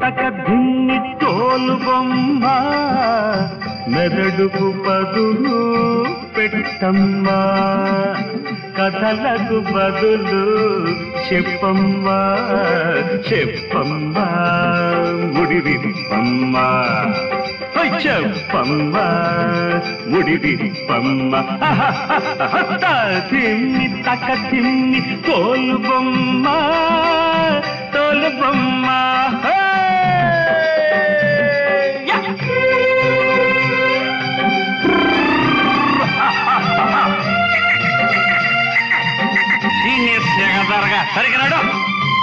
తక ధిమ్మి తోలు బొమ్మ మెదడుకు పదులు పెట్టమ్మా కథలకు బదులు చెప్పమ్మా చెప్పమ్మా ముడివిప్పమ్మా ఓయ్ చెప్పమ్మా ముడివిప్పమ్మా తిమ్మి తక తిమ్మి తోలు బొమ్మ తోలు బొమ్మ హే! యా! సీనియర్ సెక్రటరీగా సరిగ్గా నాడు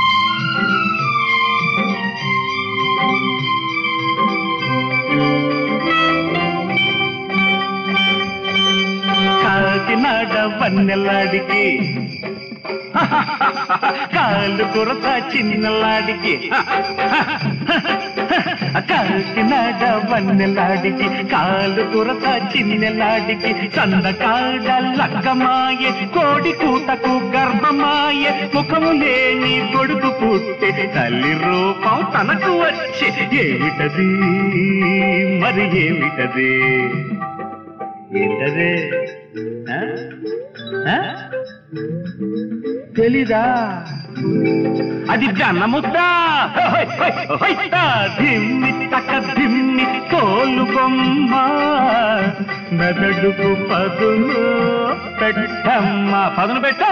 కాకినాడ వన్నెలాడికి కాలు కొరత చిన్నలాడికి కాకినాడ వన్నెలాడికి కాలు కొరత చిన్నలాడికి చందకాడ లక్కమాయే కోడి కూతకు గర్భమాయే ముఖము లేని కొడుకు పుట్టే తల్లి రూపం తనకు వచ్చే ఏమిటది మరి ఏమిటది ఏంటదే ఆ? ఆ? తెలీదా అది జనముద్దా దిమ్మి తక దిమ్మి తోలు బొమ్మ మెదడుకు పదును పెట్టమ్మ పదును పెట్టు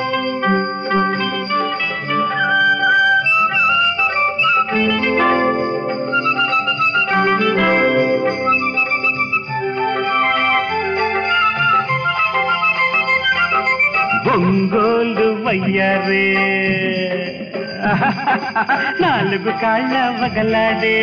ఒంగోలు వయ్యారే నాలుగు కాళ్ళ వగలాడే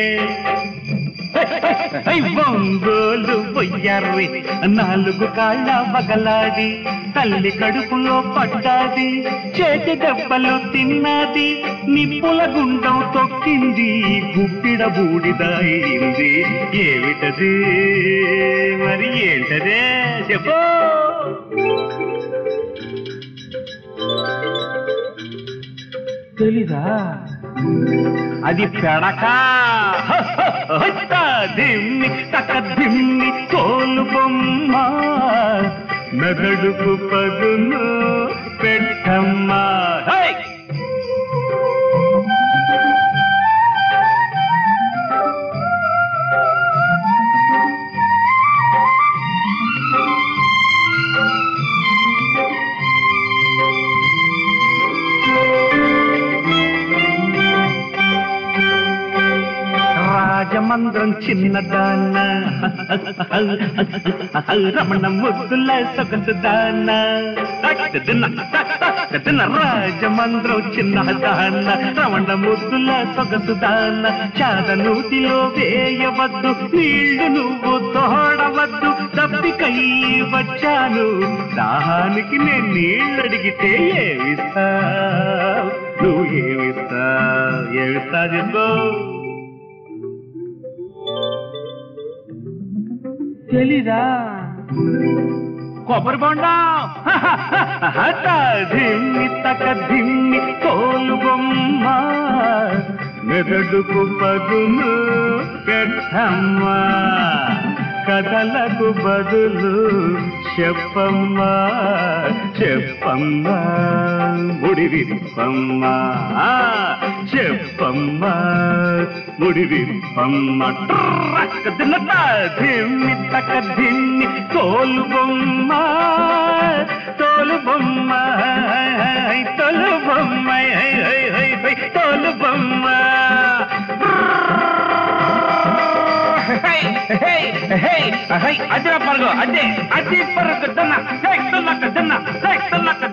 ఒంగోలు వయ్యారే నాలుగు కాళ్ళ వగలాడి తల్లి కడుపులో పడ్డాది చేతి దెబ్బలు తిన్నది నిప్పుల గుండం తొక్కింది గుప్పిడ బూడిదయింది ఏమిటది మరి ఏంటదే చెప్పు తెలీదా అది పెడక దిమ్మి తక దిమ్మి తోలు బొమ్మ మెదడుకు పదును పెట్టమ్మా హై! రాజమంద్రం చిన్నదాన్న రమణ ముద్దుల సొగసుదాన్న తిన్న రాజమంద్రం చిన్నదాన్న రమణ ముద్దుల సొగసుదాన్న చాదనూతిలో వేయవద్దు నీళ్లు నువ్వు తోడవద్దు తప్పికై వచ్చాను దాహానికి నేను నీళ్ళు అడిగితే ఏమిస్తా నువ్వు ఏమిస్తా ఏమిస్తా చెప్పు తెలీదా కొబ్బరి బొండం దిమ్మి తక దిమ్మి తోలు బొమ్మ మెదడుకు పదులు పెట్టమ్మా కథలకు బదులు చెప్పమ్మా చెప్పమ్మా ముడి విప్పమ్మా చెప్పమ్మా ముడి విప్పమ్మ ట్రక్ దిన్నట దిమ్మి తక దిమ్మి తోలు బొమ్మ తోలు బొమ్మ తోలు బొమ్మ హై, హై, హై, హై, తోలు బొమ్మ అదే పరుగు అదే అదే పరుగు దన్న దన్న దన్న దన్న